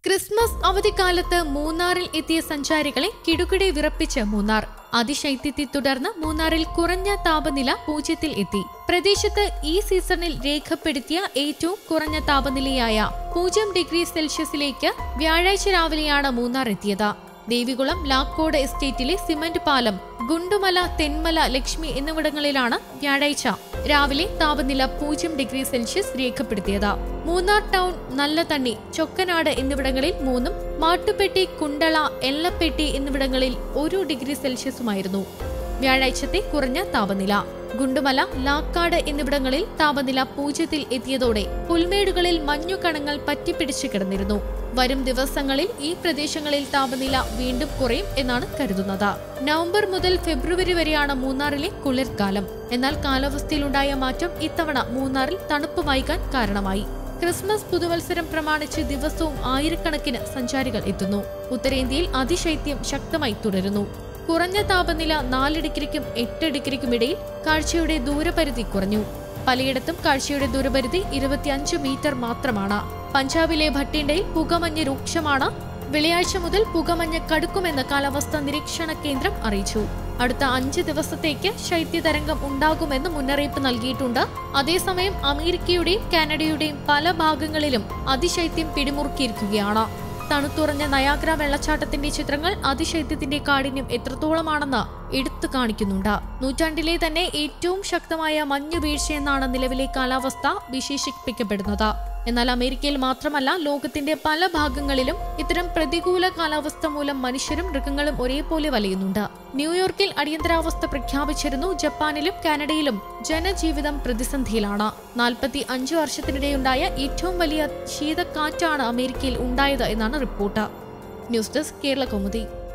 Christmas അവധിക്കാലത്ത് മൂന്നാറിൽ എത്തിയ സഞ്ചാരികളെ കിടുകിടെ വിറപ്പിച്ച് മൂന്നാർ അതിശൈത്യത്തെ തുടർന്ന് മൂന്നാറിൽ കുറഞ്ഞ താപനില പൂജ്യത്തിൽ എത്തി പ്രദേശത്ത് ഈ സീസണിൽ രേഖപ്പെടുത്തിയ ഏറ്റവും കുറഞ്ഞ താപനിലയായ പൂജ്യം ഡിഗ്രി സെൽഷ്യസിലേക്ക് വ്യാഴാഴ്ച രാവിലെയാണ് മൂന്നാർ എത്തിയത് ദേവികുളം ലാക്കോട് എസ്റ്റേറ്റിലെ സിമന്റ് പാലം ഗുണ്ടുമല തെന്മല ലക്ഷ്മി എന്നിവിടങ്ങളിലാണ് വ്യാഴാഴ്ച രാവിലെ താപനില പൂജ്യം ഡിഗ്രി സെൽഷ്യസ് രേഖപ്പെടുത്തിയത് മൂന്നാർ ടൗൺ നല്ലതണ്ണി ചൊക്കനാട് എന്നിവിടങ്ങളിൽ മൂന്നും മാട്ടുപ്പെട്ടി കുണ്ടള എല്ലപ്പെട്ടി എന്നിവിടങ്ങളിൽ ഒരു ഡിഗ്രി സെൽഷ്യസുമായിരുന്നു വ്യാഴാഴ്ചത്തെ കുറഞ്ഞ താപനില ഗുണ്ടുമല ലാക്കാട് എന്നിവിടങ്ങളിൽ താപനില പൂജ്യത്തിൽ എത്തിയതോടെ പുൽമേടുകളിൽ മഞ്ഞുകണങ്ങൾ പറ്റിപ്പിടിച്ചു കിടന്നിരുന്നു വരും ദിവസങ്ങളിൽ ഈ പ്രദേശങ്ങളിൽ താപനില വീണ്ടും കുറയും എന്നാണ് കരുതുന്നത് നവംബർ മുതൽ ഫെബ്രുവരി വരെയാണ് മൂന്നാറിലെ കുളിർക്കാലം എന്നാൽ കാലാവസ്ഥയിലുണ്ടായ മാറ്റം ഇത്തവണ മൂന്നാറിൽ തണുപ്പ് വൈകാൻ കാരണമായി ക്രിസ്മസ് പുതുവത്സരം പ്രമാണിച്ച് ദിവസവും ആയിരക്കണക്കിന് സഞ്ചാരികൾ എത്തുന്നു ഉത്തരേന്ത്യയിൽ അതിശൈത്യം ശക്തമായി തുടരുന്നു കുറഞ്ഞ താപനില നാല് ഡിഗ്രിക്കും എട്ട് ഡിഗ്രിക്കും ഇടയിൽ കാഴ്ചയുടെ ദൂരപരിധി കുറഞ്ഞു പലയിടത്തും കാഴ്ചയുടെ ദൂരപരിധി ഇരുപത്തിയഞ്ച് മീറ്റർ മാത്രമാണ് പഞ്ചാബിലെ ഭട്ടിണ്ടയിൽ പുകമഞ്ഞ് രൂക്ഷമാണ് വെള്ളിയാഴ്ച മുതൽ പുകമഞ്ഞ് കടുക്കുമെന്ന് കാലാവസ്ഥാ നിരീക്ഷണ കേന്ദ്രം അറിയിച്ചു അടുത്ത അഞ്ച് ദിവസത്തേക്ക് ശൈത്യതരംഗം ഉണ്ടാകുമെന്ന് മുന്നറിയിപ്പ് നൽകിയിട്ടുണ്ട് അതേസമയം അമേരിക്കയുടെയും കാനഡയുടെയും പല ഭാഗങ്ങളിലും അതിശൈത്യം പിടിമുറുക്കിയിരിക്കുകയാണ് തണുത്തുറഞ്ഞ നയാഗ്ര വെള്ളച്ചാട്ടത്തിന്റെ ചിത്രങ്ങൾ അതിശൈത്യത്തിന്റെ കാഠിന്യം എത്രത്തോളമാണെന്ന് എടുത്തു കാണിക്കുന്നുണ്ട് നൂറ്റാണ്ടിലെ തന്നെ ഏറ്റവും ശക്തമായ മഞ്ഞു വീഴ്ചയെന്നാണ് നിലവിലെ കാലാവസ്ഥ വിശേഷിപ്പിക്കപ്പെടുന്നത് എന്നാൽ അമേരിക്കയിൽ മാത്രമല്ല ലോകത്തിന്റെ പല ഭാഗങ്ങളിലും ഇത്തരം പ്രതികൂല കാലാവസ്ഥ മൂലം മനുഷ്യരും മൃഗങ്ങളും ഒരേപോലെ വലയുന്നുണ്ട് ന്യൂയോർക്കിൽ അടിയന്തരാവസ്ഥ പ്രഖ്യാപിച്ചിരുന്നു ജപ്പാനിലും കാനഡയിലും ജനജീവിതം പ്രതിസന്ധിയിലാണ് നാൽപ്പത്തി അഞ്ചു വർഷത്തിനിടെയുണ്ടായ ഏറ്റവും വലിയ ശീതക്കാറ്റാണ് അമേരിക്കയിൽ ഉണ്ടായത് എന്നാണ് report news desk Kerala Kaumudi